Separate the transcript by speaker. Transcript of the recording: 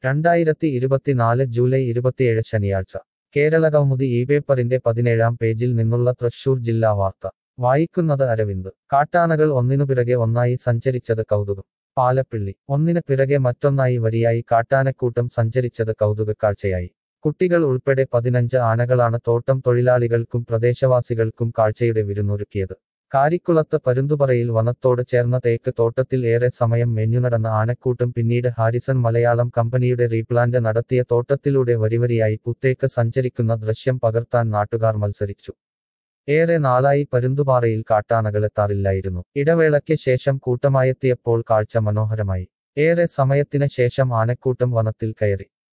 Speaker 1: രണ്ടായിരത്തി ഇരുപത്തിനാല് ജൂലൈ ഇരുപത്തിയേഴ് ശനിയാഴ്ച കേരള കൗമുദി ഈ പേപ്പറിന്റെ പതിനേഴാം പേജിൽ നിന്നുള്ള തൃശൂർ ജില്ലാ വാർത്ത വായിക്കുന്നത് അരവിന്ദ് കാട്ടാനകൾ ഒന്നിനു പിറകെ ഒന്നായി സഞ്ചരിച്ചത് കൗതുകം പാലപ്പിള്ളി ഒന്നിന് പിറകെ മറ്റൊന്നായി വരിയായി കാട്ടാനക്കൂട്ടം സഞ്ചരിച്ചത് കൗതുകക്കാഴ്ചയായി കുട്ടികൾ ഉൾപ്പെടെ പതിനഞ്ച് ആനകളാണ് തോട്ടം തൊഴിലാളികൾക്കും പ്രദേശവാസികൾക്കും കാഴ്ചയുടെ വിരുന്നൊരുക്കിയത് കാരിക്കുളത്ത് പരുന്തുപറയിൽ വനത്തോട് ചേർന്ന തേക്ക് തോട്ടത്തിൽ ഏറെ സമയം മെഞ്ഞുനടന്ന ആനക്കൂട്ടം പിന്നീട് ഹാരിസൺ മലയാളം കമ്പനിയുടെ റീപ്ലാന്റ് നടത്തിയ തോട്ടത്തിലൂടെ വരിവരിയായി പുത്തേക്ക് സഞ്ചരിക്കുന്ന ദൃശ്യം പകർത്താൻ നാട്ടുകാർ മത്സരിച്ചു ഏറെ നാളായി പരുന്തുപാറയിൽ കാട്ടാനകളെത്താറില്ലായിരുന്നു ഇടവേളയ്ക്ക് ശേഷം കൂട്ടമായെത്തിയപ്പോൾ കാഴ്ച മനോഹരമായി ഏറെ സമയത്തിന് ശേഷം ആനക്കൂട്ടം വനത്തിൽ കയറി